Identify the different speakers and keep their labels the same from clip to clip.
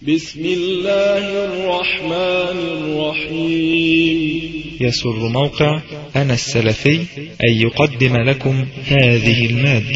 Speaker 1: بسم الله الرحمن الرحيم
Speaker 2: يسر موقع أنا السلفي أن يقدم لكم هذه المادة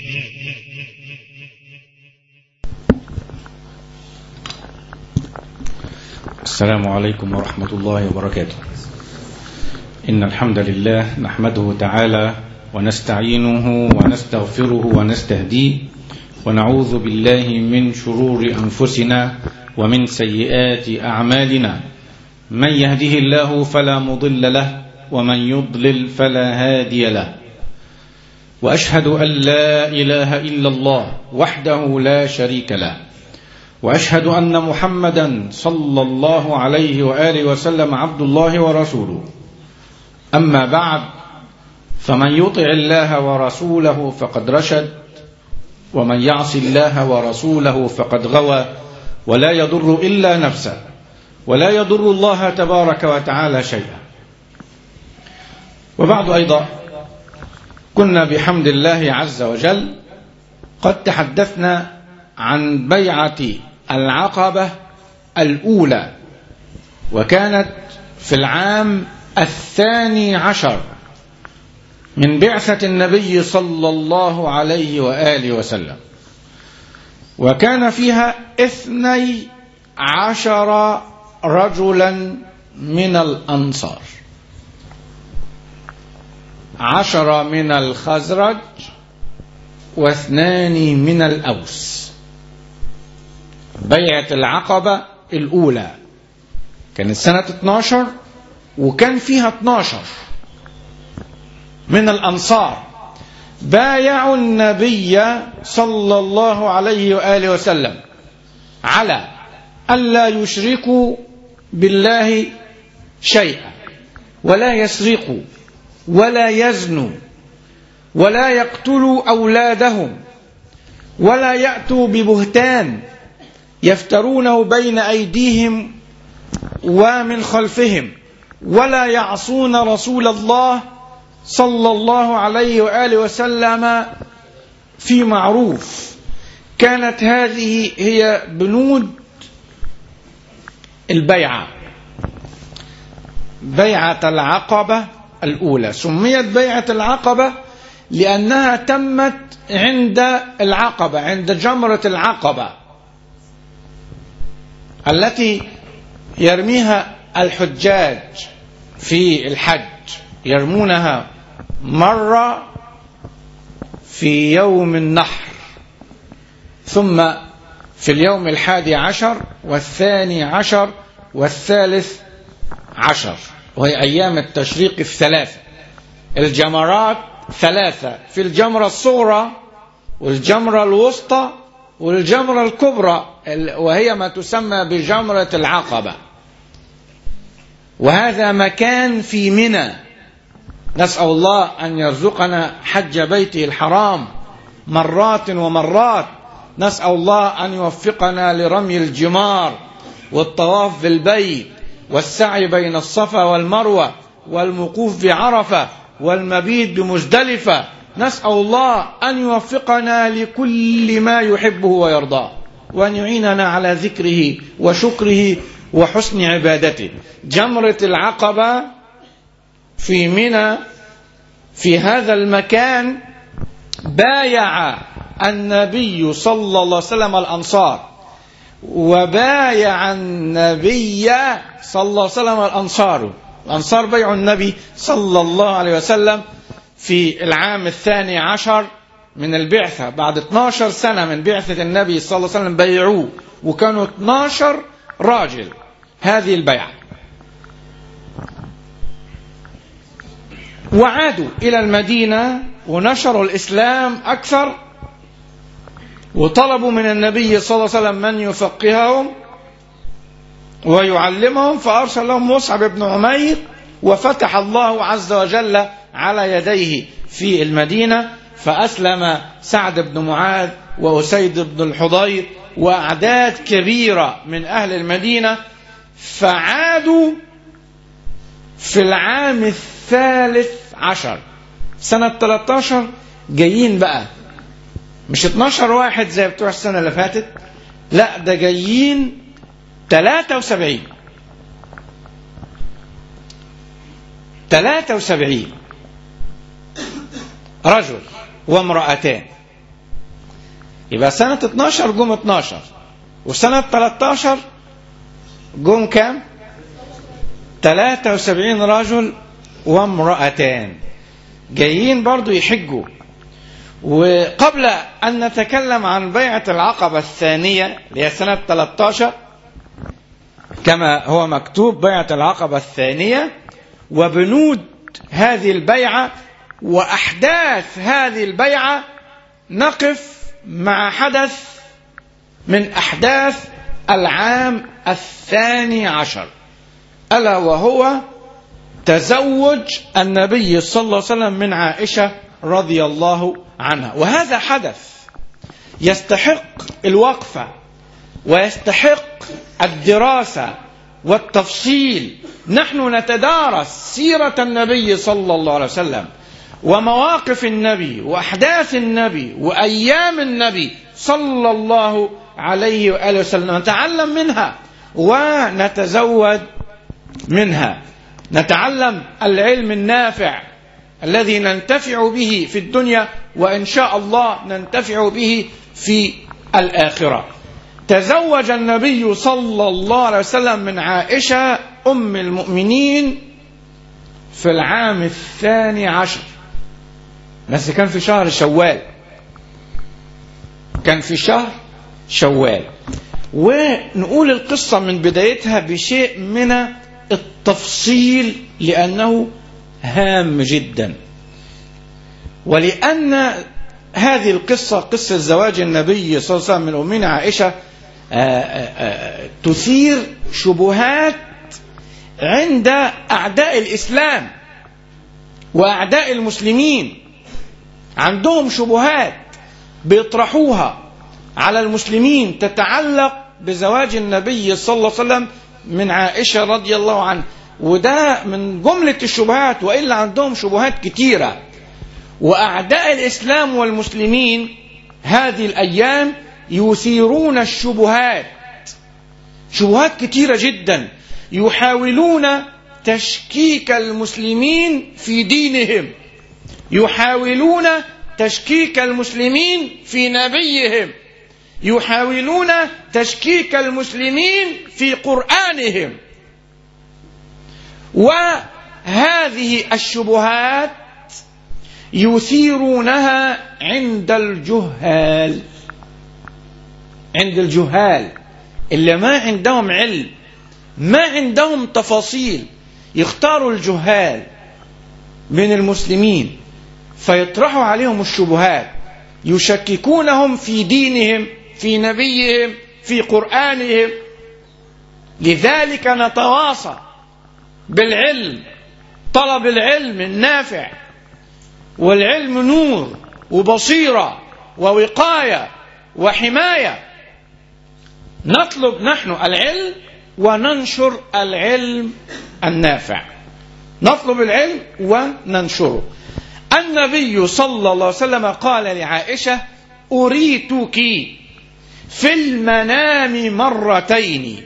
Speaker 3: السلام عليكم ورحمة الله وبركاته إن الحمد لله نحمده تعالى ونستعينه ونستغفره ونستهديه ونعوذ بالله من شرور أنفسنا ومن سيئات أعمالنا من يهده الله فلا مضل له ومن يضلل فلا هادي له وأشهد أن لا إله إلا الله وحده لا شريك له وأشهد أن محمدا صلى الله عليه وآله وسلم عبد الله ورسوله أما بعد فمن يطع الله ورسوله فقد رشد ومن يعص الله ورسوله فقد غوى ولا يضر إلا نفسه ولا يضر الله تبارك وتعالى شيئا وبعد أيضا كنا بحمد الله عز وجل قد تحدثنا عن بيعة العقبة الأولى وكانت في العام الثاني عشر من بعثة النبي صلى الله عليه وآله وسلم وكان فيها اثني عشر رجلا من الأنصار عشر من الخزرج واثنان من الأوس بيعة العقبة الأولى كانت سنة 12 وكان فيها 12 من الأنصار بايعوا النبي صلى الله عليه وآله وسلم على ألا يشركوا بالله شيئا ولا يسرقوا ولا يزنوا ولا يقتلوا أولادهم ولا يأتوا ببهتان يفترونه بين أيديهم ومن خلفهم ولا يعصون رسول الله صلى الله عليه وآله وسلم في معروف كانت هذه هي بنود البيعة بيعة العقبة الأولى سميت بيعة العقبة لأنها تمت عند العقبة عند جمرة العقبة التي يرميها الحجاج في الحج يرمونها مرة في يوم النحر ثم في اليوم الحادي عشر والثاني عشر والثالث عشر وهي أيام التشريق الثلاثة الجمرات ثلاثة في الجمرة الصغرى والجمرة الوسطى والجمرة الكبرى وهي ما تسمى بجمرة العقبة وهذا مكان في منى نسأل الله أن يرزقنا حج بيته الحرام مرات ومرات نسأل الله أن يوفقنا لرمي الجمار والطواف بالبيت والسعي بين الصفا والمروة والمقوف بعرفة والمبيت بمزدلفة نسأل الله أن يوفقنا لكل ما يحبه ويرضاه وأن يعيننا على ذكره وشكره وحسن عبادته جمرة العقبة في منى في هذا المكان بايع النبي صلى الله عليه وسلم الأنصار وبايع النبي صلى الله عليه وسلم الأنصار الأنصار بيعوا النبي صلى الله عليه وسلم في العام الثاني عشر من البعثة بعد 12 سنة من بعثة النبي صلى الله عليه وسلم بيعوه وكانوا 12 راجل هذه البيعة وعادوا إلى المدينة ونشروا الإسلام أكثر وطلبوا من النبي صلى الله عليه وسلم من يفقههم ويعلمهم فأرسل لهم مصعب بن عمير وفتح الله عز وجل على يديه في المدينة فأسلم سعد بن معاذ وأسيد بن الحضير وأعداد كبيرة من أهل المدينة فعادوا في العام الثالث عشر سنة 13 جايين بقى مش 12 واحد زي بتوع السنة اللي فاتت لا ده جايين 73 73 رجل وامرأتان يبقى سنة 12 جم 12 وسنة 13 جم كام 73 رجل وامرأتان جايين برضو يحجوا وقبل أن نتكلم عن بيعة العقبة الثانية اللي هي سنة 13 كما هو مكتوب بيعة العقبة الثانية وبنود هذه البيعة وأحداث هذه البيعة نقف مع حدث من أحداث العام الثاني عشر ألا وهو تزوج النبي صلى الله عليه وسلم من عائشة رضي الله عنها وهذا حدث يستحق الوقفة ويستحق الدراسة والتفصيل نحن نتدارس سيرة النبي صلى الله عليه وسلم ومواقف النبي وأحداث النبي وأيام النبي صلى الله عليه وآله وسلم نتعلم منها ونتزود منها نتعلم العلم النافع الذي ننتفع به في الدنيا وإن شاء الله ننتفع به في الآخرة تزوج النبي صلى الله عليه وسلم من عائشة أم المؤمنين في العام الثاني عشر بس كان في شهر شوال كان في شهر شوال ونقول القصة من بدايتها بشيء من التفصيل لأنه هام جدا ولأن هذه القصة قصة زواج النبي صلى الله عليه وسلم من أمنا عائشة آآ آآ تثير شبهات عند أعداء الإسلام وأعداء المسلمين عندهم شبهات بيطرحوها على المسلمين تتعلق بزواج النبي صلى الله عليه وسلم من عائشة رضي الله عنها وده من جملة الشبهات وإلا عندهم شبهات كتيرة وأعداء الإسلام والمسلمين هذه الأيام يثيرون الشبهات شبهات كتيرة جدا يحاولون تشكيك المسلمين في دينهم يحاولون تشكيك المسلمين في نبيهم يحاولون تشكيك المسلمين في قرآنهم وهذه الشبهات يثيرونها عند الجهال عند الجهال اللي ما عندهم علم ما عندهم تفاصيل يختاروا الجهال من المسلمين فيطرحوا عليهم الشبهات يشككونهم في دينهم في نبيهم في قرآنهم لذلك نتواصى بالعلم طلب العلم النافع والعلم نور وبصيرة ووقاية وحماية نطلب نحن العلم وننشر العلم النافع نطلب العلم وننشره النبي صلى الله عليه وسلم قال لعائشة أريتك في المنام مرتين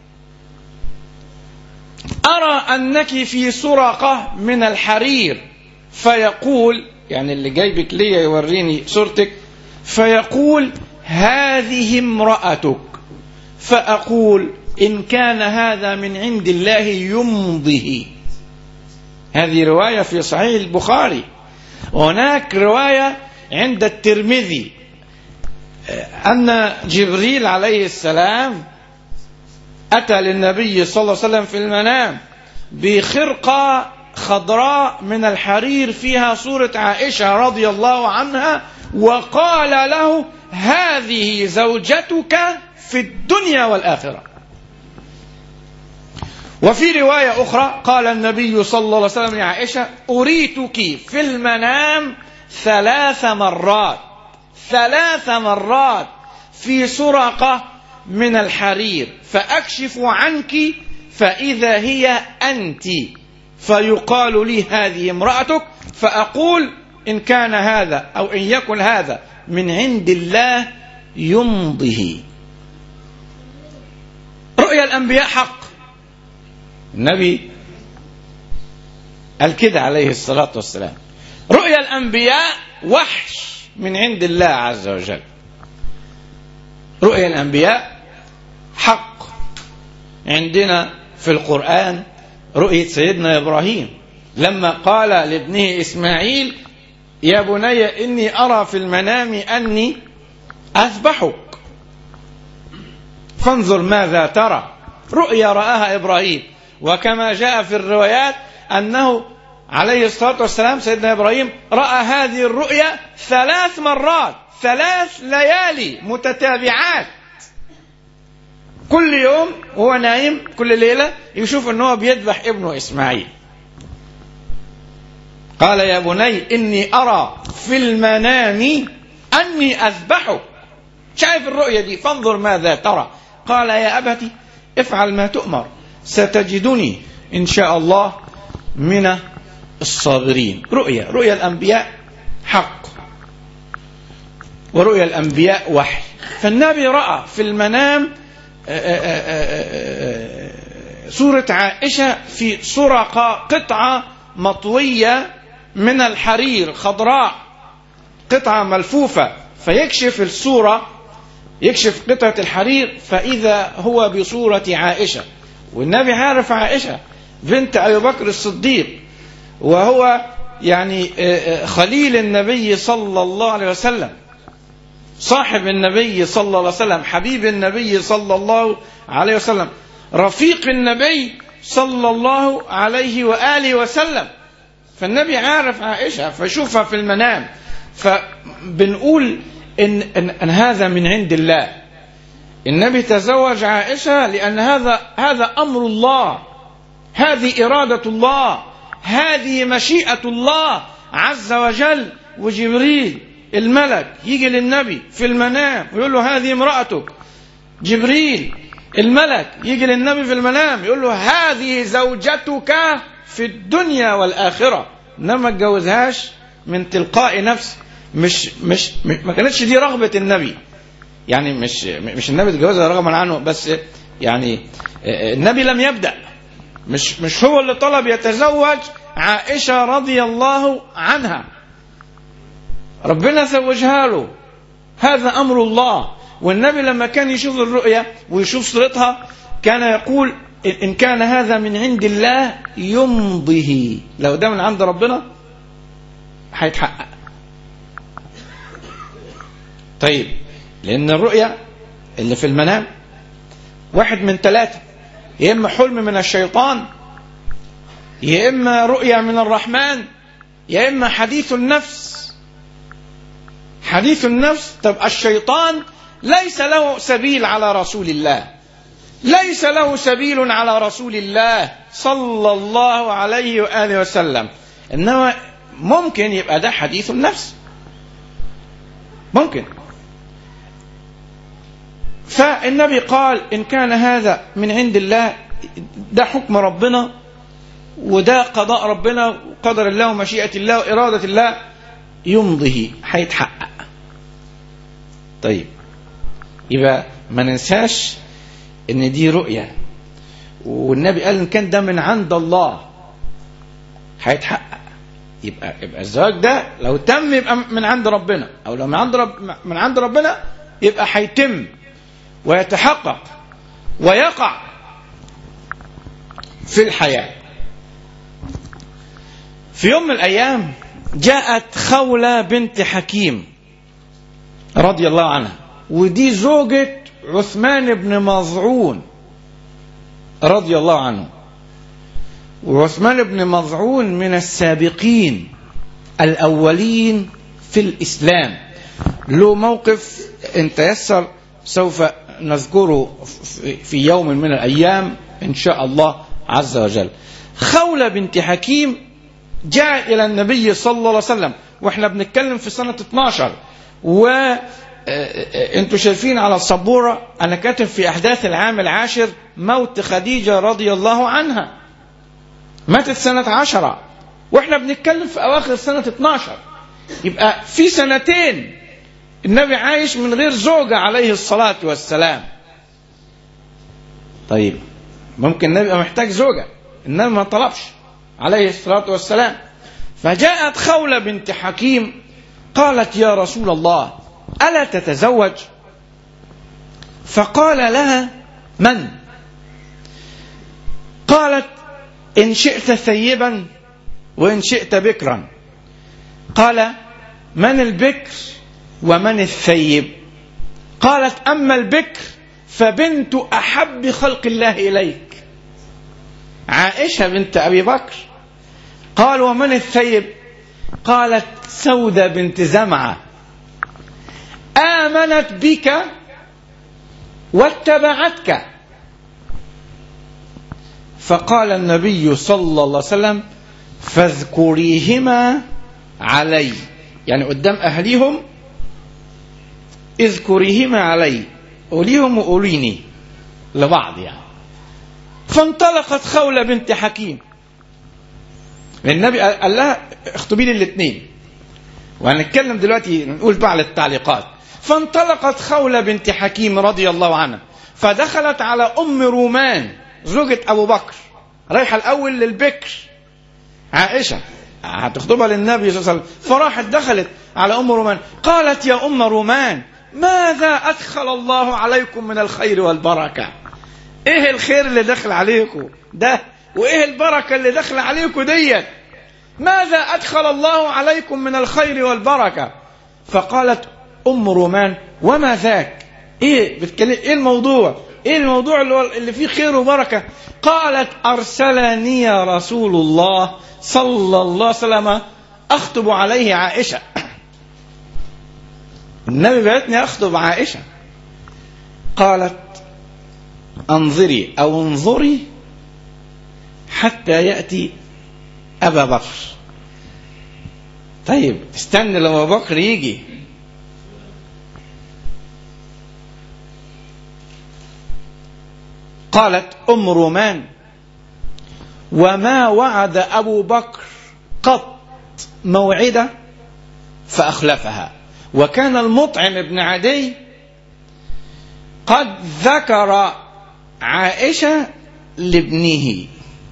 Speaker 3: أرى أنك في سرقة من الحرير فيقول يعني اللي جايبك ليا يوريني صورتك فيقول هذه امرأتك فأقول إن كان هذا من عند الله يمضه هذه رواية في صحيح البخاري هناك رواية عند الترمذي أن جبريل عليه السلام أتى للنبي صلى الله عليه وسلم في المنام بخرقة خضراء من الحرير فيها صورة عائشة رضي الله عنها وقال له هذه زوجتك في الدنيا والآخرة وفي رواية أخرى قال النبي صلى الله عليه وسلم لعائشة أريتك في المنام ثلاث مرات ثلاث مرات في سرقة من الحرير فأكشف عنك فإذا هي أنت فيقال لي هذه امرأتك فأقول إن كان هذا أو إن يكن هذا من عند الله يمضه رؤيا الأنبياء حق النبي قال كده عليه الصلاة والسلام رؤيا الأنبياء وحي من عند الله عز وجل رؤيا الأنبياء حق عندنا في القرآن رؤية سيدنا إبراهيم لما قال لابنه إسماعيل يا بني إني أرى في المنام أني أذبحك فانظر ماذا ترى رؤيا رآها إبراهيم وكما جاء في الروايات أنه عليه الصلاة والسلام سيدنا إبراهيم رأى هذه الرؤيا ثلاث مرات ثلاث ليالي متتابعات كل يوم وهو نايم كل ليلة يشوف أنه بيذبح ابنه إسماعيل قال يا بني إني أرى في المنام أني أذبحك شايف الرؤيا دي فانظر ماذا ترى قال يا أبتي افعل ما تؤمر ستجدني إن شاء الله من الصابرين رؤيا رؤيا الأنبياء حق ورؤيا الأنبياء وحي فالنبي رأى في المنام سورة عائشة في سرقة قطعة مطوية من الحرير خضراء قطعة ملفوفة فيكشف الصورة يكشف قطعة الحرير فإذا هو بصورة عائشة والنبي عارف عائشة بنت أبي بكر الصديق وهو يعني خليل النبي صلى الله عليه وسلم صاحب النبي صلى الله عليه وسلم حبيب النبي صلى الله عليه وسلم رفيق النبي صلى الله عليه وآله وسلم فالنبي عارف عائشة فشوفها في المنام فبنقول إن, إن, إن هذا من عند الله النبي تزوج عائشة لأن هذا هذا أمر الله هذه إرادة الله هذه مشيئة الله عز وجل وجبريل الملك يجي للنبي في المنام ويقول له هذه امرأتك جبريل الملك يجي للنبي في المنام يقول له هذه زوجتك في الدنيا والآخرة انما اتجوزهاش من تلقاء نفس مش مش ما كانتش دي رغبة النبي يعني مش مش النبي اتجوزها رغما عنه بس يعني النبي لم يبدأ مش مش هو اللي طلب يتزوج عائشة رضي الله عنها ربنا زوجها له هذا أمر الله والنبي لما كان يشوف الرؤيا ويشوف صورتها كان يقول إن كان هذا من عند الله يمضه لو ده من عند ربنا هيتحقق طيب لأن الرؤيا اللي في المنام واحد من ثلاثة يا إما حلم من الشيطان يا إما رؤيا من الرحمن يا إما حديث النفس حديث النفس طب الشيطان ليس له سبيل على رسول الله ليس له سبيل على رسول الله صلى الله عليه وآله وسلم إنما ممكن يبقى ده حديث النفس ممكن فالنبي قال إن كان هذا من عند الله ده حكم ربنا وده قضاء ربنا وقدر الله ومشيئة الله وإرادة الله يمضه هيتحقق طيب يبقى ما ننساش ان دي رؤية والنبي قال ان كان ده من عند الله هيتحقق يبقى يبقى الزواج ده لو تم يبقى من عند ربنا او لو من عند رب من عند ربنا يبقى هيتم ويتحقق ويقع في الحياة في يوم من الأيام جاءت خولة بنت حكيم رضي الله عنها ودي زوجة عثمان بن مظعون رضي الله عنه وعثمان بن مظعون من السابقين الأولين في الإسلام له موقف إن تيسر سوف نذكره في يوم من الأيام إن شاء الله عز وجل خولة بنت حكيم جاء إلى النبي صلى الله عليه وسلم وإحنا بنتكلم في سنة 12 و انتوا شايفين على السبورة أنا كاتب في أحداث العام العاشر موت خديجة رضي الله عنها ماتت سنة عشرة وإحنا بنتكلم في أواخر سنة 12 يبقى في سنتين النبي عايش من غير زوجة عليه الصلاة والسلام طيب ممكن النبي يبقى محتاج زوجة النبي ما طلبش عليه الصلاة والسلام فجاءت خولة بنت حكيم قالت يا رسول الله ألا تتزوج فقال لها من قالت إن شئت ثيبا وإن شئت بكرا قال من البكر ومن الثيب قالت أما البكر فبنت أحب خلق الله إليك عائشة بنت أبي بكر قال ومن الثيب قالت سودة بنت زمعة آمنت بك واتبعتك فقال النبي صلى الله عليه وسلم فاذكريهما علي يعني قدام أهليهم اذكريهما علي قوليهم وقوليني لبعض يعني فانطلقت خولة بنت حكيم النبي قال لها اخطبي لي الاثنين وهنتكلم دلوقتي نقول بقى على التعليقات فانطلقت خولة بنت حكيم رضي الله عنها فدخلت على أم رومان زوجة أبو بكر رايحة الأول للبكر عائشة هتخطبها للنبي صلى الله عليه وسلم فراحت دخلت على أم رومان قالت يا أم رومان ماذا أدخل الله عليكم من الخير والبركة إيه الخير اللي دخل عليكم ده وإيه البركة اللي دخل عليكم ديت ماذا أدخل الله عليكم من الخير والبركة فقالت أم رومان وما ذاك إيه بتكلم إيه الموضوع إيه الموضوع اللي, هو اللي فيه خير وبركة قالت أرسلني رسول الله صلى الله عليه وسلم أخطب عليه عائشة النبي بعتني أخطب عائشة قالت انظري أو انظري حتى يأتي أبا بكر طيب استنى لما أبو بكر يجي قالت أم رومان وما وعد أبو بكر قط موعدة فأخلفها وكان المطعم بن عدي قد ذكر عائشة لابنه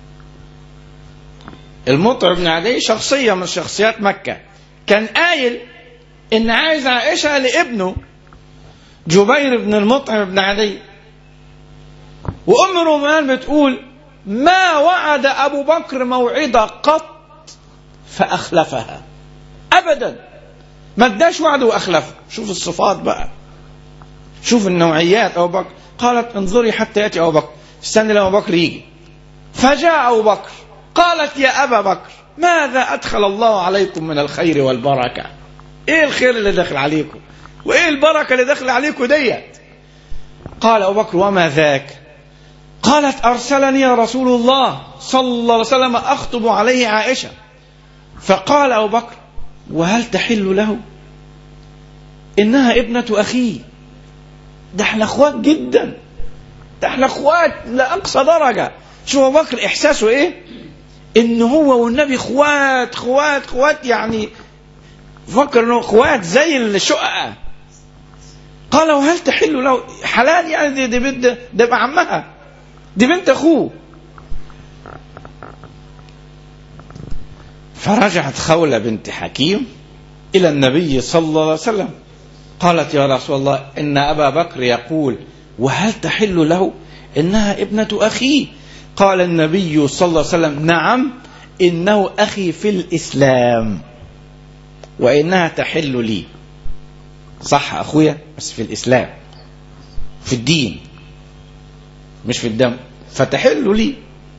Speaker 3: المطعم بن عدي شخصية من شخصيات مكة كان قايل إن عايز عائشة لابنه جبير بن المطعم بن عدي وأم رومان بتقول ما وعد أبو بكر موعدة قط فأخلفها أبدا ما اداش وعده وأخلفه شوف الصفات بقى شوف النوعيات أبو بكر قالت انظري حتى يأتي أبو بكر استني لما أبو بكر يجي فجاء أبو بكر قالت يا أبا بكر ماذا أدخل الله عليكم من الخير والبركة إيه الخير اللي دخل عليكم وإيه البركة اللي دخل عليكم ديت قال أبو بكر وما ذاك قالت أرسلني رسول الله صلى الله عليه وسلم أخطب عليه عائشة فقال أبو بكر وهل تحل له إنها ابنة أخيه ده احنا اخوات جدا ده احنا اخوات لأقصى درجة شوف أبو بكر إحساسه إيه إن هو والنبي اخوات اخوات اخوات يعني فكر إنه اخوات زي الشقة قال وهل تحل له حلال يعني دي, دي بنت ده يبقى عمها دي بنت اخوه فرجعت خولة بنت حكيم إلى النبي صلى الله عليه وسلم قالت يا رسول الله إن أبا بكر يقول وهل تحل له إنها ابنة أخيه قال النبي صلى الله عليه وسلم نعم إنه أخي في الإسلام وإنها تحل لي صح أخويا بس في الإسلام في الدين مش في الدم فتحل لي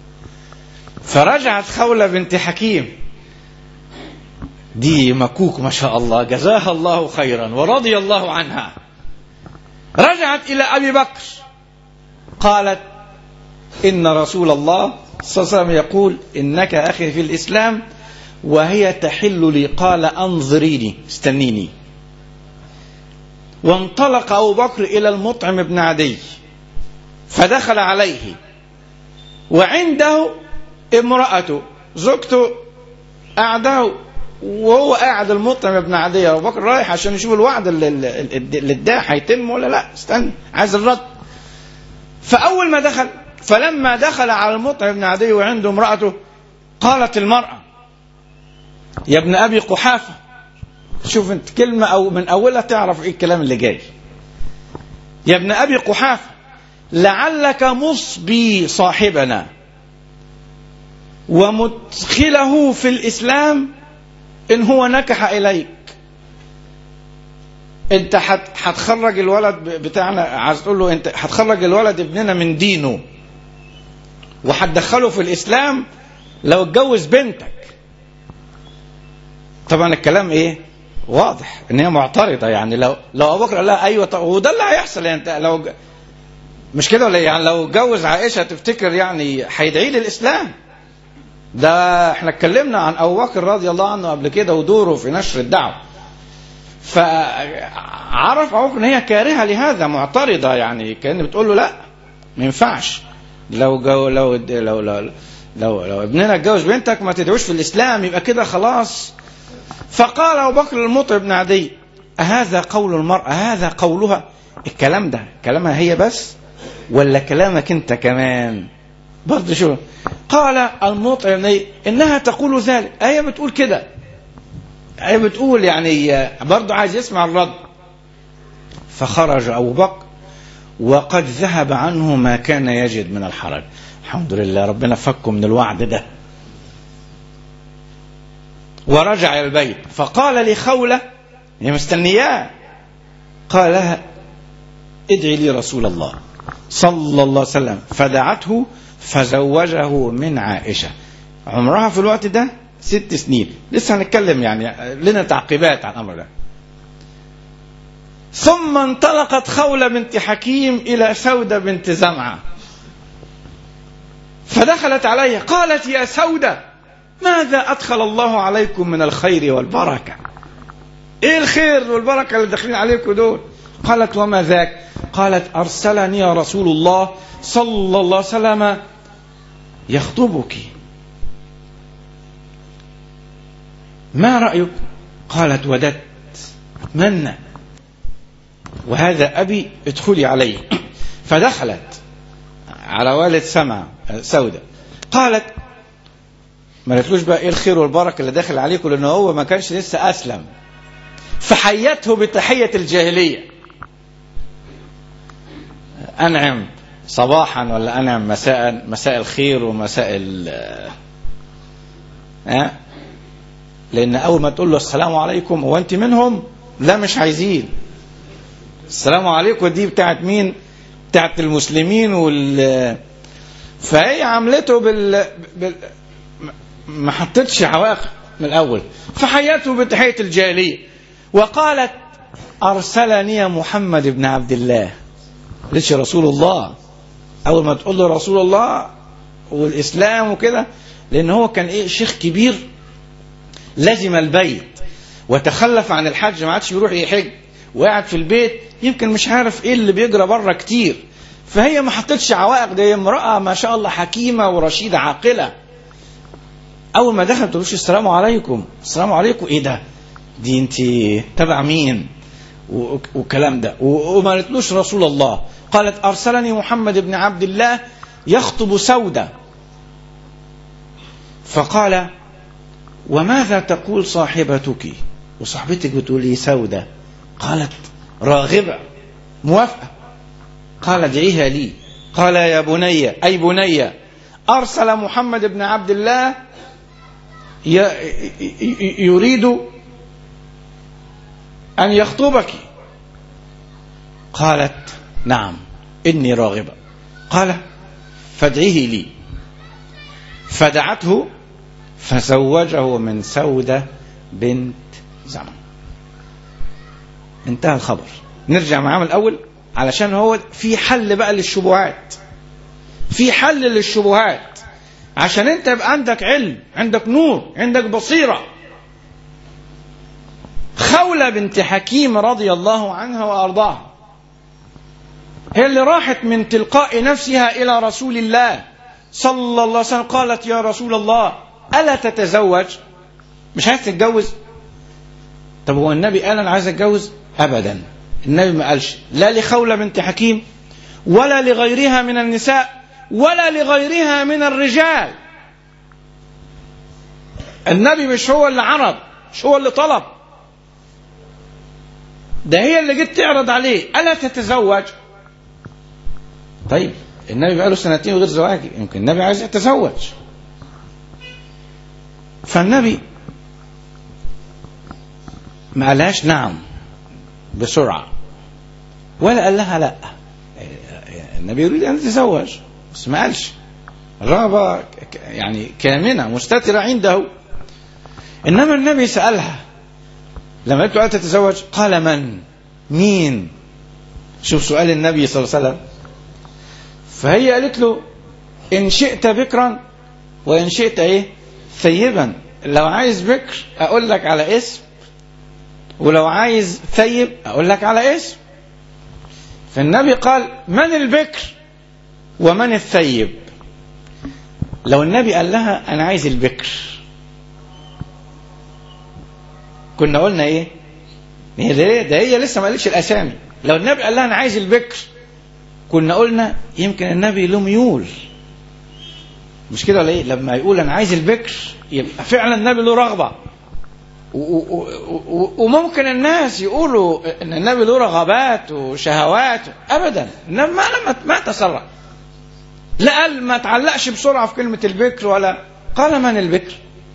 Speaker 3: فرجعت خولة بنت حكيم دي مكوك ما شاء الله جزاها الله خيرا ورضي الله عنها رجعت إلى أبي بكر قالت إن رسول الله صلى الله عليه وسلم يقول إنك أخي في الإسلام وهي تحل لي قال أنظريني استنيني وانطلق أبو بكر إلى المطعم بن عدي فدخل عليه وعنده امرأته زوجته قاعدة وهو قاعد المطعم بن عدي أبو بكر رايح عشان يشوف الوعد اللي, اللي اداه هيتم ولا لا استنى عايز الرد فأول ما دخل فلما دخل على المطعم بن عدي وعنده امرأته قالت المرأة يا ابن أبي قحافة شوف انت كلمة أو من أولها تعرف إيه الكلام اللي جاي يا ابن أبي قحافة لعلك مصبي صاحبنا ومدخله في الإسلام إن هو نكح إليك انت هت- هتخرج الولد بتاعنا عايز تقول له انت هتخرج الولد ابننا من دينه وهتدخله في الاسلام لو اتجوز بنتك طبعا الكلام ايه واضح ان هي معترضه يعني لو لو ابو بكر قال لها ايوه طب وده اللي هيحصل يعني انت لو ج- مش كده ولا إيه؟ يعني لو اتجوز عائشه تفتكر يعني هيدعي للاسلام ده احنا اتكلمنا عن ابو بكر رضي الله عنه قبل كده ودوره في نشر الدعوه فعرف ابو بكر ان هي كارهه لهذا معترضه يعني كان بتقول له لا ما ينفعش لو جو لو لو لو لو, لو ابننا اتجوز بنتك ما تدعوش في الاسلام يبقى كده خلاص فقال ابو بكر للمطعم بن عدي أهذا قول المرأة هذا قولها الكلام ده كلامها هي بس ولا كلامك انت كمان برضه شو قال المطعم بن عدي انها تقول ذلك هي بتقول كده هي بتقول يعني برضه عايز يسمع الرد فخرج ابو بكر وقد ذهب عنه ما كان يجد من الحرج الحمد لله ربنا فكه من الوعد ده ورجع إلى البيت فقال لخولة هي مستنياه قال لها ادعي لي رسول الله صلى الله عليه وسلم فدعته فزوجه من عائشة عمرها في الوقت ده ست سنين لسه هنتكلم يعني لنا تعقيبات عن الأمر ده ثم انطلقت خولة بنت حكيم إلى سودة بنت زمعة فدخلت عليه قالت يا سودة ماذا أدخل الله عليكم من الخير والبركة إيه الخير والبركة اللي داخلين عليكم دول قالت وما ذاك قالت أرسلني رسول الله صلى الله عليه وسلم يخطبك ما رأيك قالت وددت أتمنى وهذا أبي ادخلي عليه فدخلت على والد سمع سودة قالت ما قالتلوش بقى ايه الخير والبركه اللي داخل عليكم لان هو ما كانش لسه اسلم فحيته بتحيه الجاهليه انعم صباحا ولا انعم مساء مساء الخير ومساء ال ها لان اول ما تقول له السلام عليكم هو انت منهم لا مش عايزين السلام عليكم دي بتاعت مين بتاعت المسلمين وال فهي عملته بال, بال... ما حطتش عواقب من الاول فحيته بتحيه الجاهليه وقالت ارسلني محمد بن عبد الله ليش رسول الله اول ما تقول له رسول الله والاسلام وكده لان هو كان ايه شيخ كبير لزم البيت وتخلف عن الحج ما عادش بيروح يحج وقاعد في البيت يمكن مش عارف ايه اللي بيجرى بره كتير فهي ما حطتش عوائق دي امراه ما شاء الله حكيمه ورشيده عاقله اول ما دخلت تقولوش السلام عليكم السلام عليكم ايه ده دي انت تبع مين والكلام ده وما قالتلوش رسول الله قالت ارسلني محمد بن عبد الله يخطب سودة فقال وماذا تقول صاحبتك وصاحبتك بتقول لي سودة قالت راغبة موافقة قال ادعيها لي قال يا بني أي بني أرسل محمد بن عبد الله يريد أن يخطبك قالت نعم إني راغبة قال فادعيه لي فدعته فزوجه من سودة بنت زمن انتهى الخبر نرجع معاه من الأول علشان هو في حل بقى للشبهات في حل للشبهات عشان انت يبقى عندك علم عندك نور عندك بصيرة خولة بنت حكيم رضي الله عنها وأرضاها هي اللي راحت من تلقاء نفسها إلى رسول الله صلى الله عليه وسلم قالت يا رسول الله ألا تتزوج مش عايز تتجوز طب هو النبي قال أنا عايز أتجوز أبدا النبي ما قالش لا لخولة بنت حكيم ولا لغيرها من النساء ولا لغيرها من الرجال النبي مش هو اللي عرض مش هو اللي طلب ده هي اللي جت تعرض عليه ألا تتزوج طيب النبي بقاله سنتين غير زواج يمكن النبي عايز يتزوج فالنبي ما قالهاش نعم بسرعة ولا قال لها لا النبي يريد أن يتزوج بس ما قالش رغبة يعني كامنة مستترة عنده إنما النبي سألها لما قلت له تتزوج قال من مين شوف سؤال النبي صلى الله عليه وسلم فهي قالت له إن شئت بكرا وإن شئت إيه ثيبا لو عايز بكر أقول لك على اسم ولو عايز ثيب أقول لك على اسم فالنبي قال من البكر ومن الثيب لو النبي قال لها أنا عايز البكر كنا قلنا ايه هي ده, ده هي لسه ما قالتش الاسامي لو النبي قال لها انا عايز البكر كنا قلنا يمكن النبي له ميول مش كده ولا ايه لما يقول انا عايز البكر يبقى فعلا النبي له رغبه وممكن الناس يقولوا ان النبي له رغبات وشهوات ابدا انما ما ما تسرع لا قال ما تعلقش بسرعه في كلمه البكر ولا قال من البكر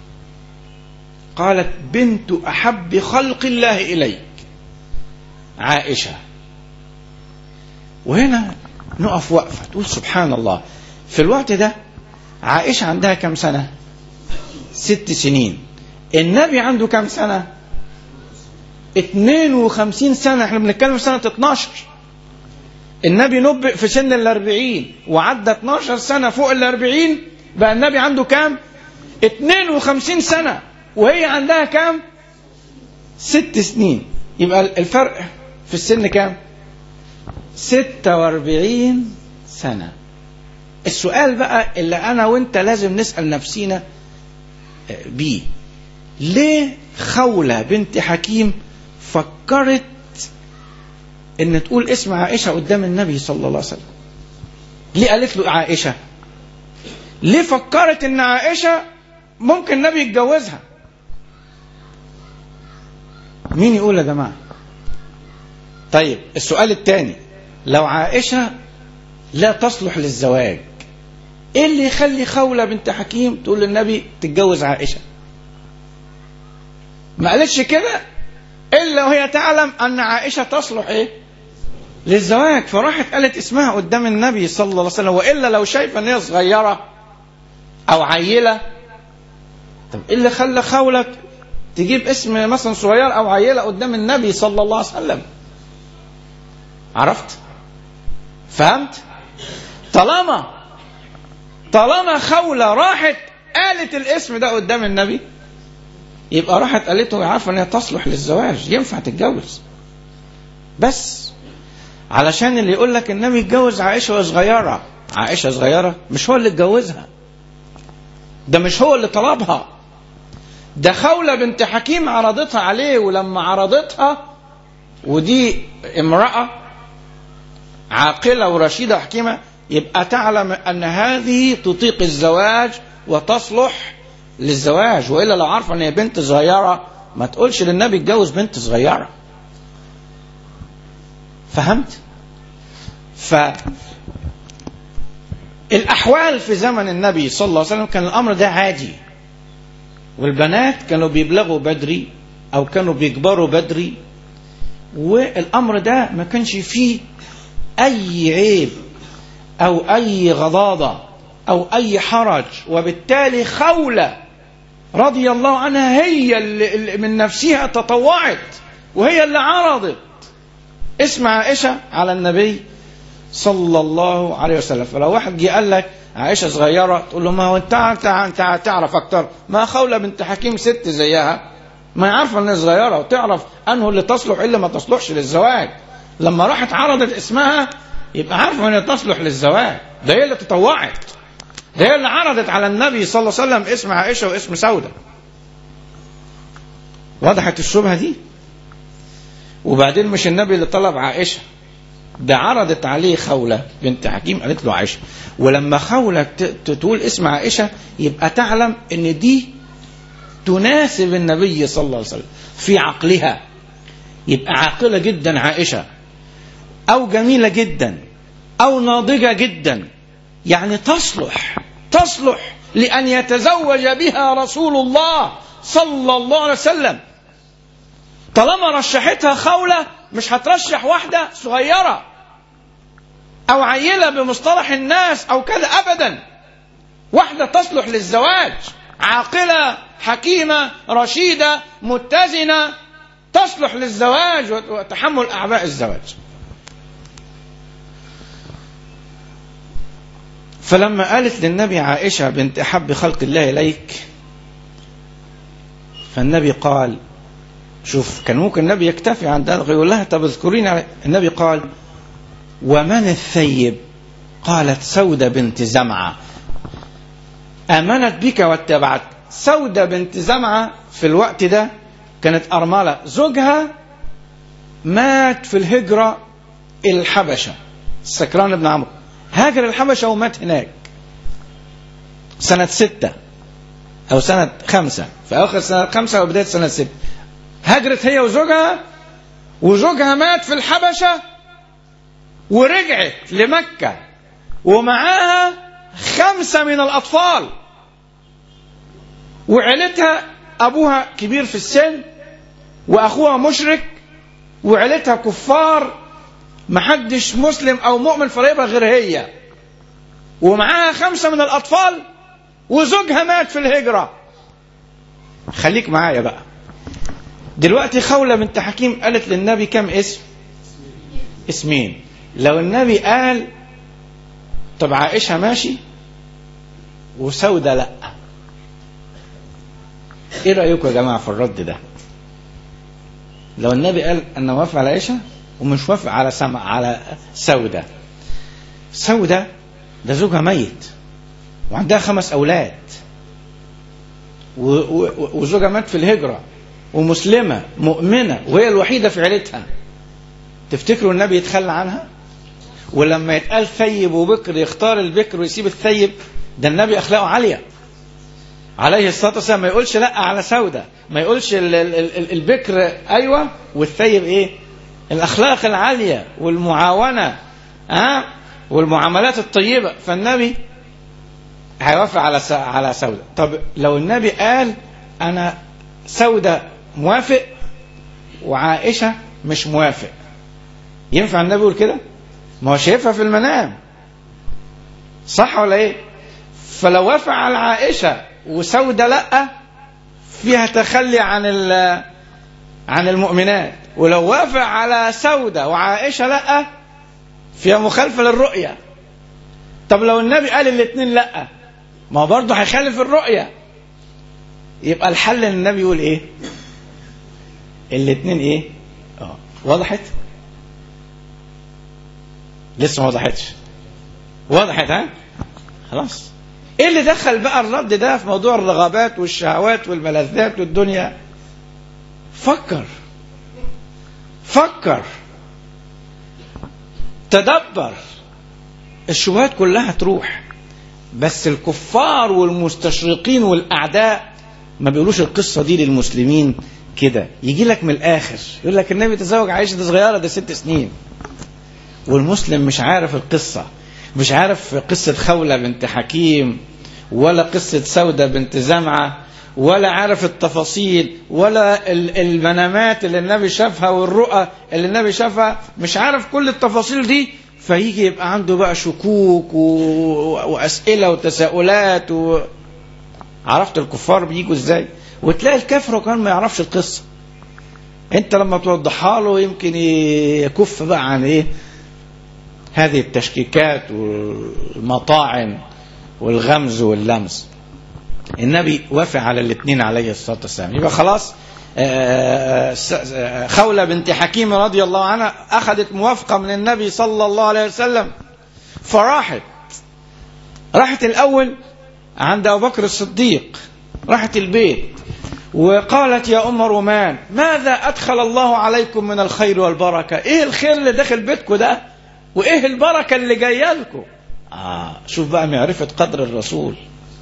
Speaker 3: قالت بنت احب خلق الله اليك عائشه وهنا نقف وقفه تقول سبحان الله في الوقت ده عائشه عندها كم سنه ست سنين النبي عنده كم سنه 52 سنه احنا بنتكلم في سنه 12 النبي نبئ في سن الأربعين وعدى 12 سنة فوق الأربعين بقى النبي عنده كام 52 سنة وهي عندها كام ست سنين يبقى الفرق في السن كام 46 سنة السؤال بقى اللي أنا وأنت لازم نسأل نفسينا بيه ليه خولة بنت حكيم فكرت ان تقول اسم عائشه قدام النبي صلى الله عليه وسلم ليه قالت له عائشه ليه فكرت ان عائشه ممكن النبي يتجوزها مين يقول يا جماعه طيب السؤال الثاني لو عائشه لا تصلح للزواج ايه اللي يخلي خوله بنت حكيم تقول للنبي تتجوز عائشه ما قالتش كده الا وهي تعلم ان عائشه تصلح ايه للزواج فراحت قالت اسمها قدام النبي صلى الله عليه وسلم والا لو شايفه ان هي صغيره او عيله طب ايه اللي خلى خولك تجيب اسم مثلا صغير او عيله قدام النبي صلى الله عليه وسلم عرفت فهمت طالما طالما خولة راحت قالت الاسم ده قدام النبي يبقى راحت قالته عارفه ان هي تصلح للزواج ينفع تتجوز بس علشان اللي يقول لك النبي اتجوز عائشه وهي صغيره عائشه صغيره مش هو اللي اتجوزها ده مش هو اللي طلبها ده خولة بنت حكيم عرضتها عليه ولما عرضتها ودي امرأة عاقلة ورشيدة حكيمة يبقى تعلم أن هذه تطيق الزواج وتصلح للزواج وإلا لو عارفة أن هي بنت صغيرة ما تقولش للنبي اتجوز بنت صغيرة فهمت؟ ف الأحوال في زمن النبي صلى الله عليه وسلم كان الأمر ده عادي والبنات كانوا بيبلغوا بدري أو كانوا بيكبروا بدري والأمر ده ما كانش فيه أي عيب أو أي غضاضة أو أي حرج وبالتالي خولة رضي الله عنها هي اللي من نفسها تطوعت وهي اللي عرضت اسم عائشة على النبي صلى الله عليه وسلم فلو واحد جه قال لك عائشة صغيرة تقول له ما هو انت انت انت تعرف اكتر ما خولة بنت حكيم ست زيها ما عارفة انها صغيرة وتعرف انه اللي تصلح الا ما تصلحش للزواج لما راحت عرضت اسمها يبقى عارفة انها تصلح للزواج ده هي اللي تطوعت ده هي اللي عرضت على النبي صلى الله عليه وسلم اسم عائشة واسم سودة وضحت الشبهة دي وبعدين مش النبي اللي طلب عائشة ده عرضت عليه خولة بنت حكيم قالت له عائشة ولما خولة ت- ت- تقول اسم عائشة يبقى تعلم ان دي تناسب النبي صلى الله عليه وسلم في عقلها يبقى عاقلة جدا عائشة أو جميلة جدا أو ناضجة جدا يعني تصلح تصلح لأن يتزوج بها رسول الله صلى الله عليه وسلم طالما رشحتها خولة مش هترشح واحدة صغيرة أو عيلة بمصطلح الناس أو كذا أبدا واحدة تصلح للزواج عاقلة حكيمة رشيدة متزنة تصلح للزواج وتحمل أعباء الزواج فلما قالت للنبي عائشة بنت أحب خلق الله إليك فالنبي قال شوف كان ممكن النبي يكتفي عند ذلك يقول لها طب اذكريني على- النبي قال ومن الثيب قالت سودة بنت زمعة آمنت بك واتبعت سودة بنت زمعة في الوقت ده كانت أرملة زوجها مات في الهجرة الحبشة سكران بن عمرو هاجر الحبشة ومات هناك سنة ستة أو سنة خمسة في آخر سنة خمسة أو بداية سنة ستة هاجرت هي وزوجها وزوجها مات في الحبشة ورجعت لمكة ومعاها خمسة من الأطفال وعيلتها أبوها كبير في السن وأخوها مشرك وعيلتها كفار محدش مسلم أو مؤمن في قريبها غير هي ومعاها خمسة من الأطفال وزوجها مات في الهجرة خليك معايا بقى دلوقتي خولة بنت حكيم قالت للنبي كم اسم اسمين لو النبي قال طب عائشة ماشي وسودة لا ايه رأيكم يا جماعة في الرد ده لو النبي قال انا موافق على عائشة ومش وافق على سمع على سودة سودة ده زوجها ميت وعندها خمس أولاد و- و- وزوجها مات في الهجرة ومسلمة مؤمنة وهي الوحيدة في عيلتها تفتكروا النبي يتخلى عنها ولما يتقال ثيب وبكر يختار البكر ويسيب الثيب ده النبي أخلاقه عالية عليه الصلاة والسلام ما يقولش لا على سودة ما يقولش ال- ال- ال- البكر أيوة والثيب إيه الأخلاق العالية والمعاونة ها أه؟ والمعاملات الطيبة فالنبي هيوافق على س- على سودة طب لو النبي قال أنا سودة موافق وعائشة مش موافق ينفع النبي يقول كده ما هو شايفها في المنام صح ولا ايه فلو وافق على عائشة وسودة لا فيها تخلي عن ال- عن المؤمنات ولو وافق على سودة وعائشة لا فيها مخالفة للرؤية طب لو النبي قال الاثنين لا ما هو برضه هيخالف الرؤية يبقى الحل ان النبي يقول ايه الاثنين ايه اه وضحت لسه ما وضحتش وضحت ها خلاص ايه اللي دخل بقى الرد ده في موضوع الرغبات والشهوات والملذات والدنيا فكر فكر تدبر الشبهات كلها تروح بس الكفار والمستشرقين والاعداء ما بيقولوش القصه دي للمسلمين كده يجي لك من الاخر يقول لك النبي تزوج عائشه دي صغيره ده ست سنين والمسلم مش عارف القصه مش عارف قصه خوله بنت حكيم ولا قصه سوده بنت زمعه ولا عارف التفاصيل ولا ال- المنامات اللي النبي شافها والرؤى اللي النبي شافها مش عارف كل التفاصيل دي فيجي يبقى عنده بقى شكوك و... واسئله وتساؤلات و... عرفت الكفار بيجوا ازاي وتلاقي الكافر كمان ما يعرفش القصه انت لما توضحها له يمكن يكف بقى عن ايه هذه التشكيكات والمطاعن والغمز واللمس النبي وافق على الاثنين عليه الصلاه والسلام يبقى خلاص آه، س- آه، خولة بنت حكيم رضي الله عنها أخذت موافقة من النبي صلى الله عليه وسلم فراحت راحت الأول عند أبو بكر الصديق راحت البيت وقالت يا أم رومان ماذا أدخل الله عليكم من الخير والبركة إيه الخير اللي داخل بيتكم ده وايه البركه اللي جايه لكم اه شوف بقى معرفه قدر الرسول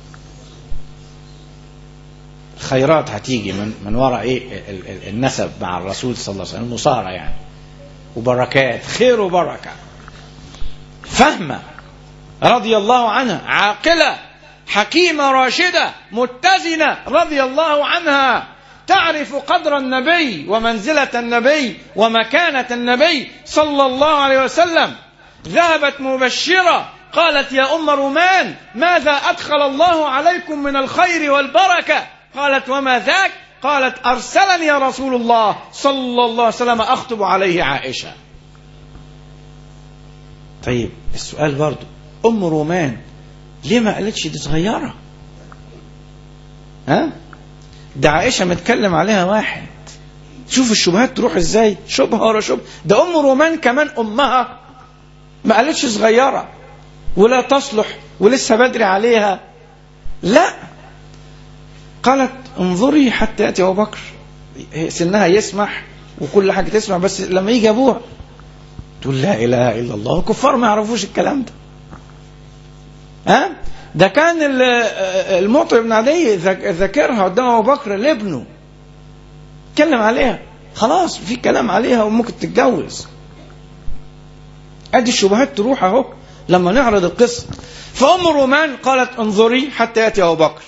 Speaker 3: الخيرات هتيجي من من وراء ايه ال- ال- النسب مع الرسول صلى الله عليه وسلم المصارعه يعني وبركات خير وبركه فهمه رضي الله عنها عاقله حكيمه راشده متزنه رضي الله عنها تعرف قدر النبي ومنزله النبي ومكانه النبي صلى الله عليه وسلم ذهبت مبشره قالت يا ام رومان ماذا ادخل الله عليكم من الخير والبركه قالت وما ذاك قالت ارسلني يا رسول الله صلى الله عليه وسلم اخطب عليه عائشه طيب السؤال برضو ام رومان ليه ما قالتش دي صغيره ها ده عائشه متكلم عليها واحد شوف الشبهات تروح ازاي شبهه ورا شبهه ده ام رومان كمان امها ما قالتش صغيره ولا تصلح ولسه بدري عليها لا قالت انظري حتى ياتي ابو بكر سنها يسمح وكل حاجه تسمع بس لما يجي ابوها تقول لا اله الا الله الكفار ما يعرفوش الكلام ده ها ده كان ال- المطعم بن عدي ذك- ذاكرها قدام ابو بكر لابنه اتكلم عليها خلاص في كلام عليها وممكن تتجوز ادي الشبهات تروح اهو لما نعرض القصه فام رومان قالت انظري حتى ياتي ابو بكر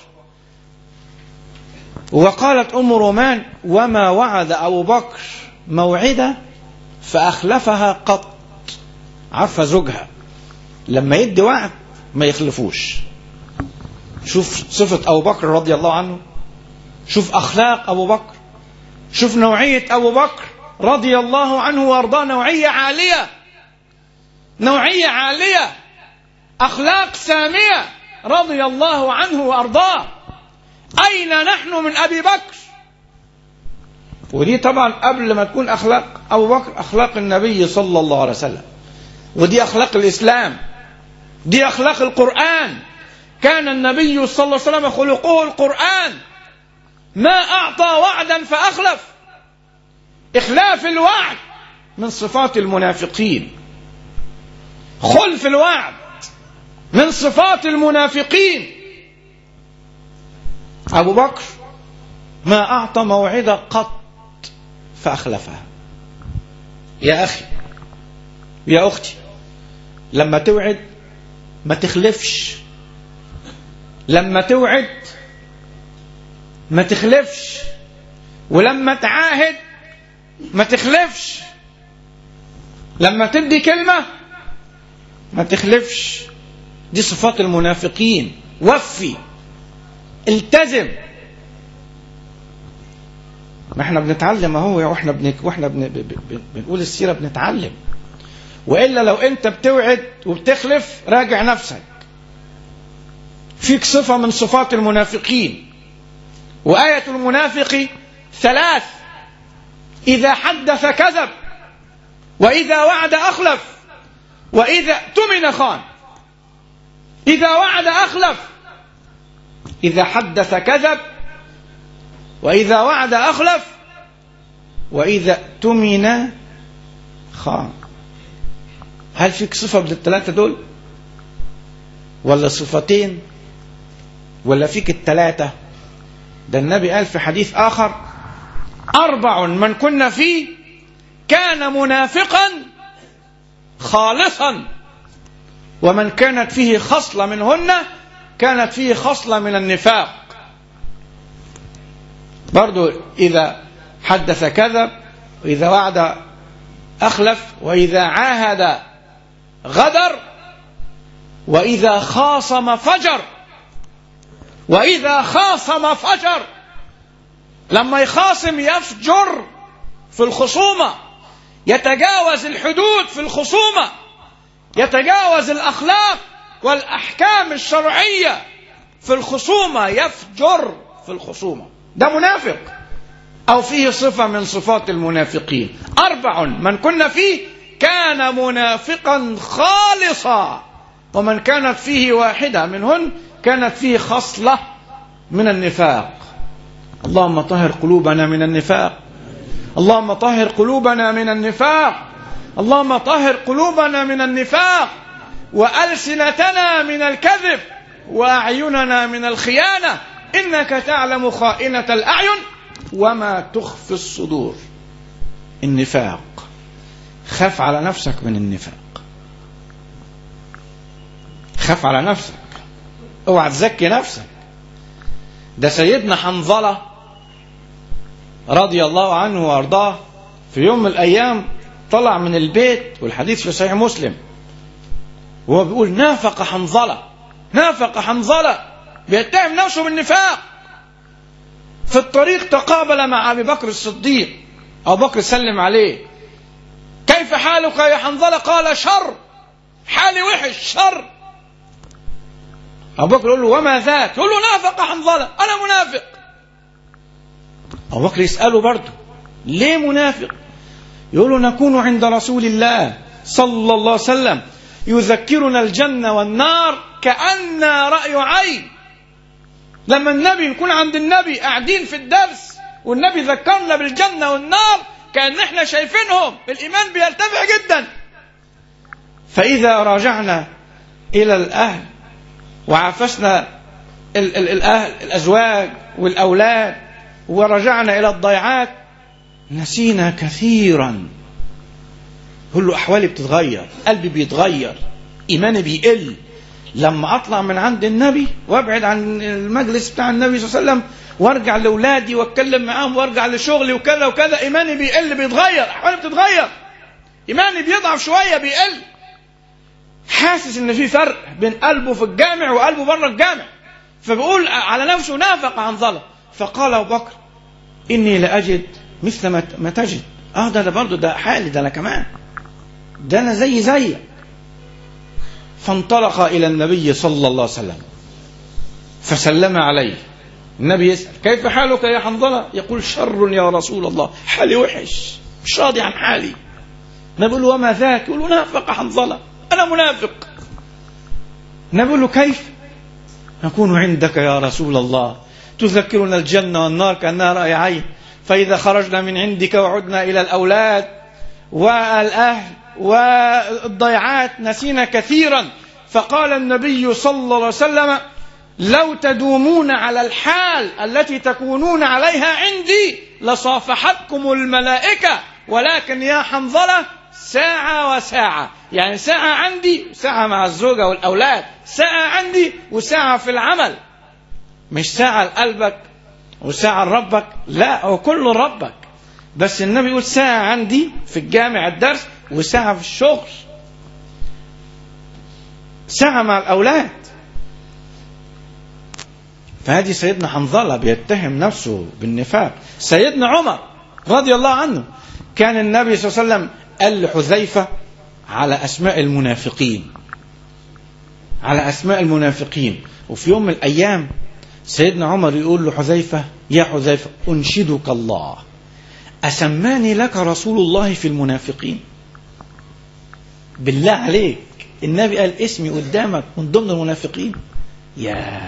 Speaker 3: وقالت ام رومان وما وعد ابو بكر موعده فاخلفها قط عارفه زوجها لما يدي وعد ما يخلفوش شوف صفه ابو بكر رضي الله عنه شوف اخلاق ابو بكر شوف نوعيه ابو بكر رضي الله عنه وارضاه نوعيه عاليه نوعيه عاليه اخلاق ساميه رضي الله عنه وارضاه اين نحن من ابي بكر ودي طبعا قبل ما تكون اخلاق ابو بكر اخلاق النبي صلى الله عليه وسلم ودي اخلاق الاسلام دي اخلاق القران كان النبي صلى الله عليه وسلم خلقه القران ما اعطى وعدا فاخلف اخلاف الوعد من صفات المنافقين خلف الوعد من صفات المنافقين ابو بكر ما اعطى موعده قط فاخلفها يا اخي يا اختي لما توعد ما تخلفش لما توعد ما تخلفش ولما تعاهد ما تخلفش لما تدي كلمة ما تخلفش دي صفات المنافقين وفي التزم ما احنا بنتعلم اهو واحنا بن... واحنا بن... ب... ب... بنقول السيره بنتعلم والا لو انت بتوعد وبتخلف راجع نفسك فيك صفه من صفات المنافقين وايه المنافق ثلاث اذا حدث كذب واذا وعد اخلف واذا اؤتمن خان اذا وعد اخلف اذا حدث كذب وإذا وعد أخلف وإذا اؤتمن خان هل فيك صفة من الثلاثة دول ولا صفتين ولا فيك الثلاثة ده النبي قال في حديث آخر أربع من كنا فيه كان منافقا خالصا ومن كانت فيه خصلة منهن كانت فيه خصلة من النفاق برضو إذا حدث كذب وإذا وعد أخلف وإذا عاهد غدر وإذا خاصم فجر وإذا خاصم فجر لما يخاصم يفجر في الخصومة يتجاوز الحدود في الخصومة يتجاوز الأخلاق والأحكام الشرعية في الخصومة يفجر في الخصومة ده منافق أو فيه صفة من صفات المنافقين أربع من كنا فيه كان منافقا خالصا ومن كانت فيه واحدة منهن كانت فيه خصلة من النفاق اللهم طهر قلوبنا من النفاق اللهم طهر قلوبنا من النفاق اللهم طهر قلوبنا من النفاق وألسنتنا من الكذب وأعيننا من الخيانة إنك تعلم خائنة الأعين وما تخفي الصدور النفاق خاف على نفسك من النفاق خاف على نفسك اوعى تزكي نفسك ده سيدنا حنظلة رضي الله عنه وارضاه في يوم من الايام طلع من البيت والحديث في صحيح مسلم وهو بيقول نافق حنظلة نافق حنظلة بيتهم نفسه بالنفاق في الطريق تقابل مع ابي بكر الصديق ابو بكر سلم عليه كيف حالك يا حنظلة قال شر حالي وحش شر أبو بكر يقول له وما ذاك يقول له نافق حنظلة أنا منافق أبو بكر يسأله برضه ليه منافق يقول له نكون عند رسول الله صلى الله عليه وسلم يذكرنا الجنة والنار كأن رأي عين لما النبي نكون عند النبي قاعدين في الدرس والنبي ذكرنا بالجنة والنار كأن احنا شايفينهم الإيمان بيرتفع جدا فإذا راجعنا إلى الأهل وعافسنا ال- ال- الأهل الأزواج والأولاد ورجعنا إلى الضيعات نسينا كثيرا كل أحوالي بتتغير قلبي بيتغير إيماني بيقل لما أطلع من عند النبي وأبعد عن المجلس بتاع النبي صلى الله عليه وسلم وارجع لاولادي واتكلم معاهم وارجع لشغلي وكذا وكذا ايماني بيقل بيتغير احوالي بتتغير ايماني بيضعف شويه بيقل حاسس ان في فرق بين قلبه في الجامع وقلبه بره الجامع فبيقول على نفسه نافق عن ظلم فقال ابو بكر اني لاجد مثل ما ما تجد اه ده ده برضه ده حالي ده انا كمان ده انا زي زيك فانطلق الى النبي صلى الله عليه وسلم فسلم عليه النبي يسأل كيف حالك يا حنظلة يقول شر يا رسول الله حالي وحش مش راضي عن حالي النبي يقول له وما ذاك يقول له نافق حنظلة أنا منافق النبي يقول له كيف نكون عندك يا رسول الله تذكرنا الجنة والنار كأنها رأي عين فإذا خرجنا من عندك وعدنا إلى الأولاد والأهل والضيعات نسينا كثيرا فقال النبي صلى الله عليه وسلم لو تدومون على الحال التي تكونون عليها عندي لصافحتكم الملائكة ولكن يا حنظلة ساعة وساعة يعني ساعة عندي ساعة مع الزوجة والأولاد ساعة عندي وساعة في العمل مش ساعة لقلبك وساعة لربك لا هو كله ربك بس النبي يقول ساعة عندي في الجامع الدرس وساعة في الشغل ساعة مع الأولاد فهذه سيدنا حنظلة بيتهم نفسه بالنفاق سيدنا عمر رضي الله عنه كان النبي صلى الله عليه وسلم قال لحذيفة على أسماء المنافقين على أسماء المنافقين وفي يوم من الأيام سيدنا عمر يقول لحذيفة يا حذيفة أنشدك الله أسماني لك رسول الله في المنافقين بالله عليك النبي قال اسمي قدامك من ضمن المنافقين يا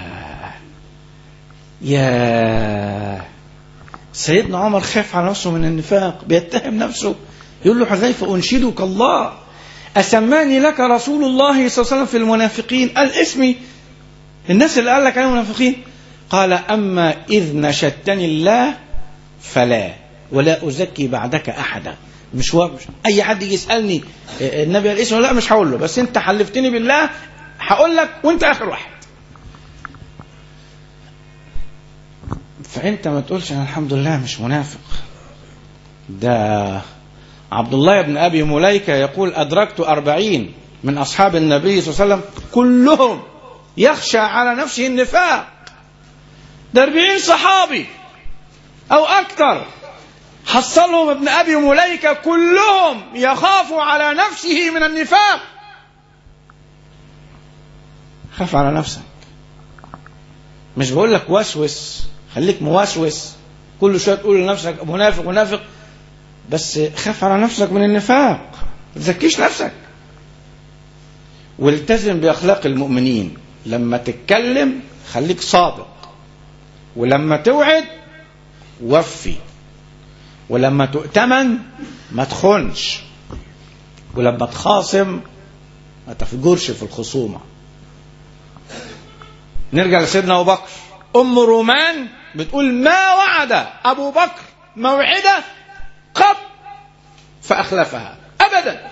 Speaker 3: يا سيدنا عمر خاف على نفسه من النفاق بيتهم نفسه يقول له حذيفة أنشدك الله أسماني لك رسول الله صلى الله عليه وسلم في المنافقين قال اسمي الناس اللي قال لك أنا منافقين قال أما إذ نشدتني الله فلا ولا أزكي بعدك أحدا مش هو مش أي حد يجي يسألني النبي قال اسمه لا مش هقول له بس أنت حلفتني بالله هقول لك وأنت آخر واحد فانت ما تقولش انا الحمد لله مش منافق ده عبد الله بن ابي مليكه يقول ادركت أربعين من اصحاب النبي صلى الله عليه وسلم كلهم يخشى على نفسه النفاق ده 40 صحابي او اكثر حصلهم ابن ابي مليكه كلهم يخاف على نفسه من النفاق خاف على نفسك مش بقول لك وسوس خليك موسوس كل شويه تقول لنفسك منافق منافق بس خاف على نفسك من النفاق ما تزكيش نفسك والتزم باخلاق المؤمنين لما تتكلم خليك صادق ولما توعد وفي ولما تؤتمن ما تخونش ولما تخاصم ما تفجرش في الخصومة نرجع لسيدنا أبو بكر أم رومان بتقول ما وعد أبو بكر موعدة قط فأخلفها أبدا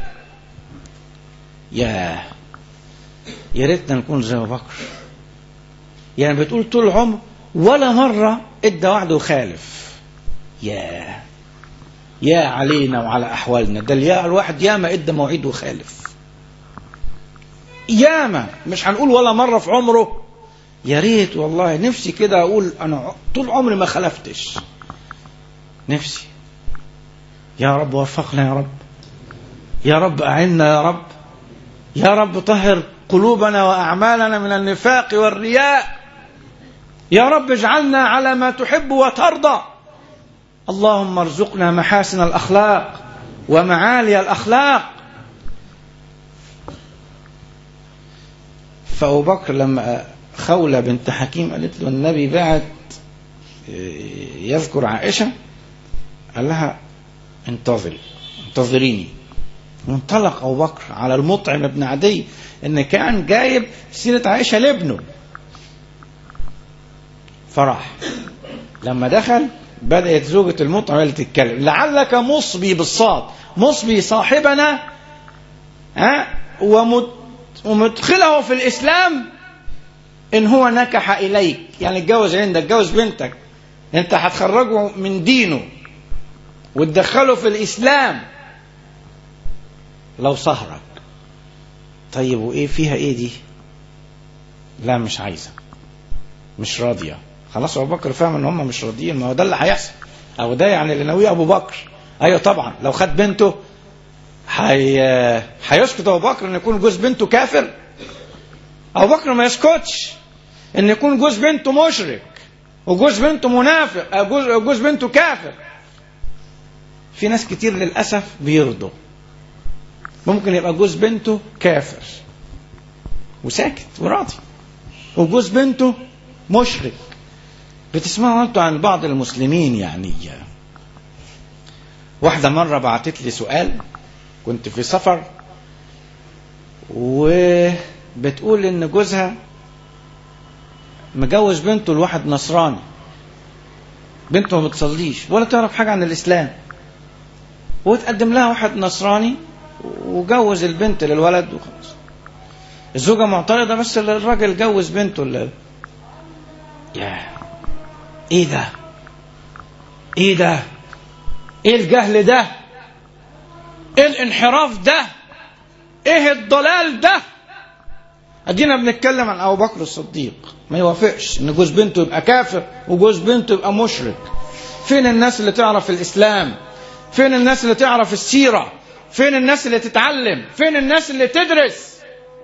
Speaker 3: يا يا ريتنا نكون زي أبو بكر يعني بتقول طول العمر ولا مرة ادى وعد وخالف يا يا علينا وعلى أحوالنا ده يا الواحد ياما ادى مواعيد وخالف ياما مش هنقول ولا مرة في عمره يا ريت والله نفسي كده أقول أنا طول عمري ما خلفتش نفسي يا رب وفقنا يا رب يا رب أعنا يا رب يا رب طهر قلوبنا وأعمالنا من النفاق والرياء يا رب اجعلنا على ما تحب وترضى اللهم ارزقنا محاسن الأخلاق ومعالي الأخلاق فأبو بكر لما خولة بنت حكيم قالت له النبي بعت يذكر عائشة قال لها انتظري انتظريني وانطلق أبو بكر على المطعم بن عدي إن كان جايب سيرة عائشة لابنه فراح لما دخل بدأت زوجة المطعم اللي تتكلم لعلك مصبي بالصاد مصبي صاحبنا ها ومت ومدخله في الإسلام إن هو نكح إليك يعني اتجوز عندك اتجوز بنتك أنت هتخرجه من دينه وتدخله في الإسلام لو سهرك طيب وإيه فيها إيه دي لا مش عايزة مش راضية خلاص أبو بكر فاهم إن هم مش راضيين ما هو ده اللي هيحصل أو ده يعني اللي ناويه أبو بكر أيوه طبعا لو خد بنته حي... هيسكت أبو بكر إن يكون جوز بنته كافر أبو بكر ما يسكتش إن يكون جوز بنته مشرك وجوز بنته منافق جوز, جوز بنته كافر في ناس كتير للأسف بيرضوا ممكن يبقى جوز بنته كافر وساكت وراضي وجوز بنته مشرك بتسمعوا انتوا عن بعض المسلمين يعني واحدة مرة بعتت لي سؤال كنت في سفر وبتقول ان جوزها مجوز بنته لواحد نصراني بنته ما بتصليش ولا تعرف حاجة عن الإسلام وتقدم لها واحد نصراني وجوز البنت للولد وخلاص الزوجة معترضة بس الراجل جوز بنته اللي... يا ايه ده ايه ده ايه الجهل ده ايه الانحراف ده ايه الضلال ده ادينا بنتكلم عن ابو بكر الصديق ما يوافقش ان جوز بنته يبقى كافر وجوز بنته يبقى مشرك فين الناس اللي تعرف الاسلام فين الناس اللي تعرف السيره فين الناس اللي تتعلم فين الناس اللي تدرس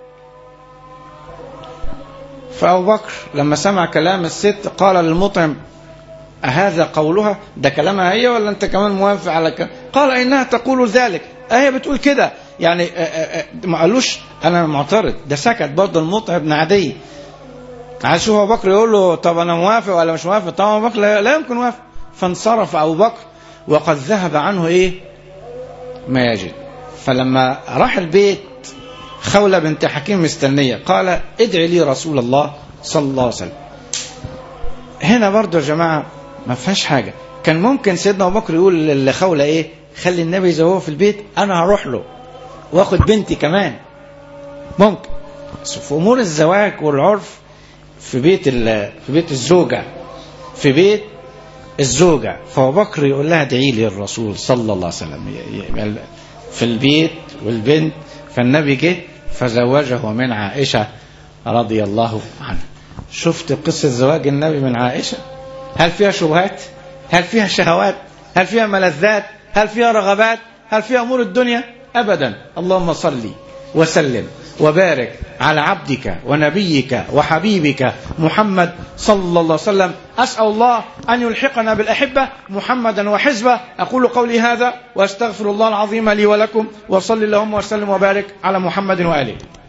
Speaker 3: فأبو بكر لما سمع كلام الست قال للمطعم أهذا قولها ده كلامها هي ولا أنت كمان موافق على كلام قال إنها تقول ذلك هي بتقول كده يعني ما قالوش أنا معترض ده سكت برضه المطعم بن عدي عايز شوف أبو بكر يقول له طب أنا موافق ولا مش موافق طبعا أبو بكر لا يمكن موافق فانصرف أبو بكر وقد ذهب عنه إيه ما يجد فلما راح البيت خولة بنت حكيم مستنية قال ادعي لي رسول الله صلى الله عليه وسلم هنا برضو يا جماعة ما فيهاش حاجة كان ممكن سيدنا أبو بكر يقول لخولة إيه خلي النبي زي هو في البيت أنا هروح له واخد بنتي كمان ممكن بس في أمور الزواج والعرف في بيت في بيت الزوجة في بيت الزوجة فأبو بكر يقول لها ادعي لي الرسول صلى الله عليه وسلم في البيت والبنت فالنبي جه فزوجه من عائشة رضي الله عنها شفت قصة زواج النبي من عائشة هل فيها شبهات هل فيها شهوات هل فيها ملذات هل فيها رغبات هل فيها أمور الدنيا أبدا اللهم صل وسلم وبارك على عبدك ونبيك وحبيبك محمد صلى الله عليه وسلم أسأل الله أن يلحقنا بالأحبة محمدا وحزبه أقول قولي هذا وأستغفر الله العظيم لي ولكم وصل اللهم وسلم وبارك على محمد وآله